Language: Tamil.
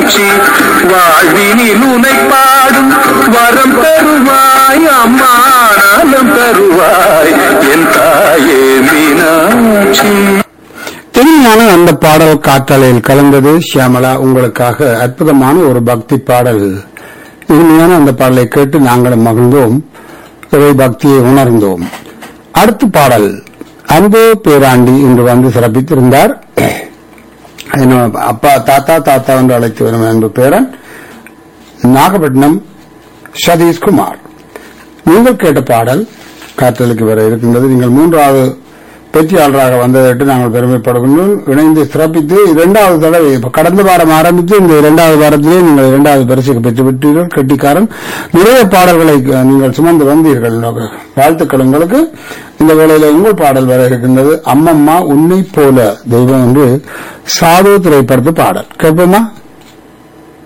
மீனாட்சி வாழ்வினில் உனை பாடும் வரம் தருவாய் அம்மா நலம் தருவாய் என் தாயே மீனாட்சி இனிமையான அந்த பாடல் காற்றலையில் கலந்தது ஷியாமலா உங்களுக்காக அற்புதமான ஒரு பக்தி பாடல் இனிமையான அந்த பாடலை கேட்டு நாங்களும் மகிழ்ந்தோம் இறை பக்தியை உணர்ந்தோம் அடுத்த பாடல் அன்பு பேராண்டி இன்று வந்து சிறப்பித்திருந்தார் என்னோட அப்பா தாத்தா தாத்தா என்று அழைத்து வரும் அன்பு பேரன் நாகப்பட்டினம் சதீஷ்குமார் நீங்கள் கேட்ட பாடல் காற்றலுக்கு வர இருக்கின்றது நீங்கள் மூன்றாவது வெற்றியாளராக வந்ததற்கு நாங்கள் பெருமைப்படுகின்றோம் இணைந்து சிறப்பித்து இரண்டாவது தடவை இப்ப கடந்த வாரம் ஆரம்பித்து இந்த இரண்டாவது வாரத்திலே நீங்கள் இரண்டாவது பரிசுக்கு பெற்றுவிட்டீர்கள் கெட்டிக்காரன் நிறைய பாடல்களை அஹ், நீங்கள் சுமந்து வந்தீர்கள் வாழ்த்துக்கள் உங்களுக்கு இந்த வேளையில உங்கள் பாடல் வர இருக்கின்றது அம்மம்மா உன்னை போல தெய்வம் என்று சாது திரைப்படத்து பாடல் கேட்போமா